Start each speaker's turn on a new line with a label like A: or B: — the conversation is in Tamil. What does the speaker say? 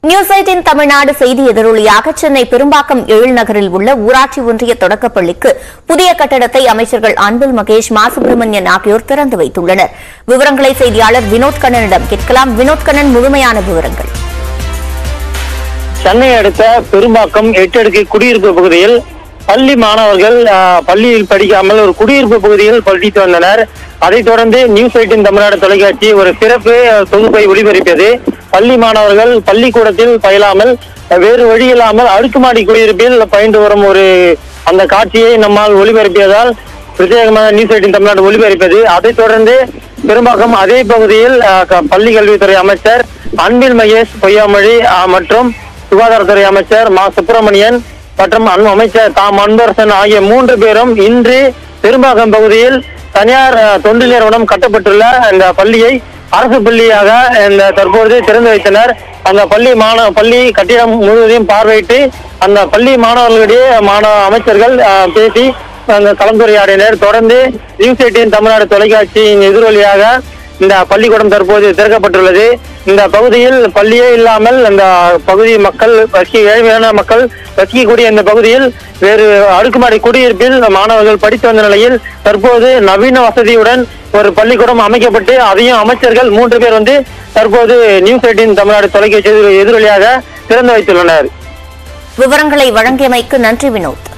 A: நியூஸ் எயிட்டின் தமிழ்நாடு செய்தி எதிரொலியாக சென்னை பெரும்பாக்கம் எழில்நகரில் உள்ள ஊராட்சி ஒன்றிய தொடக்கப்பள்ளிக்கு புதிய கட்டடத்தை அமைச்சர்கள் அன்பில் மகேஷ் மா சுப்பிரமணியன் ஆகியோர் திறந்து வைத்துள்ளனர் விவரங்களை செய்தியாளர் வினோத் கண்ணனிடம் கேட்கலாம் வினோத் கண்ணன் முழுமையான விவரங்கள்
B: சென்னை அடுத்த பெரும்பாக்கம் எட்டு அடுக்கு குடியிருப்பு பகுதியில் பள்ளி மாணவர்கள் ஆ, பள்ளியில் படிக்காமல் ஒரு குடியிருப்பு பகுதியில் படித்து வந்தனர் அதைத் தொடர்ந்து நியூஸ் எயிட்டின் தமிழ்நாடு தொலைக்காட்சி ஒரு சிறப்பு ஆ, தொகுப்பை ஒளிபரப்பியது பள்ளி மாணவர்கள் பள்ளிக்கூடத்தில் பயிலாமல் ஆ, வேறு வழி இல்லாமல் அடுக்குமாடி குடியிருப்பில் பயின்று வரும் ஒரு அந்த காட்சியை நம்மால் ஒளிபரப்பியதால் பிரத்யேகமாக நியூஸ் எயிட்டின் தமிழ்நாடு ஒளிபரப்பியது அதைத் தொடர்ந்து பெரும்பாக்கம் அதே பகுதியில் ஆ, க- பள்ளி கல்வித்துறை அமைச்சர் அன்பில் மகேஷ் பொய்யாமொழி ஆ, மற்றும் சுகாதாரத்துறை அமைச்சர் மா சுப்பிரமணியன் மற்றும் அன்பு அமைச்சர் தாம் அன்பரசன் ஆகிய மூன்று பேரும் இன்று பெரும்பாக்கம் பகுதியில் தனியார் அஹ், தொண்டு நிறுவனம் கட்டப்பட்டுள்ள இந்த பள்ளியை அரசு பள்ளியாக இந்த தற்பொழுது திறந்து வைத்தனர் அந்த பள்ளி மாணவ பள்ளி கட்டிடம் முழுவதையும் பார்வையிட்டு அந்த பள்ளி மாணவர்களிடையே மாணவ அமைச்சர்கள் அஹ், பேசி அந்த கலந்துரையாடினர் தொடர்ந்து நியூஸ் எயிட்டின் தமிழ்நாடு தொலைக்காட்சியின் எதிரொலியாக இந்த பள்ளிக்கூடம் தற்போது திறக்கப்பட்டுள்ளது இந்த பகுதியில் பள்ளியே இல்லாமல் இந்த பகுதி மக்கள் வசி ஏழ்மையான மக்கள் வசிக்கக்கூடிய இந்த பகுதியில் வேறு அடுக்குமாடி குடியிருப்பில் மாணவர்கள் படித்து வந்த நிலையில் தற்போது நவீன வசதியுடன் ஒரு பள்ளிக்கூடம் அமைக்கப்பட்டு அதையும் அமைச்சர்கள் மூன்று பேர் வந்து தற்போது நியூஸ் எயிட்டின் தமிழ்நாடு தொலைக்காட்சி எதிரொலியாக திறந்து வைத்துள்ளனர்
A: விவரங்களை வழங்கியமைக்கு நன்றி வினோத்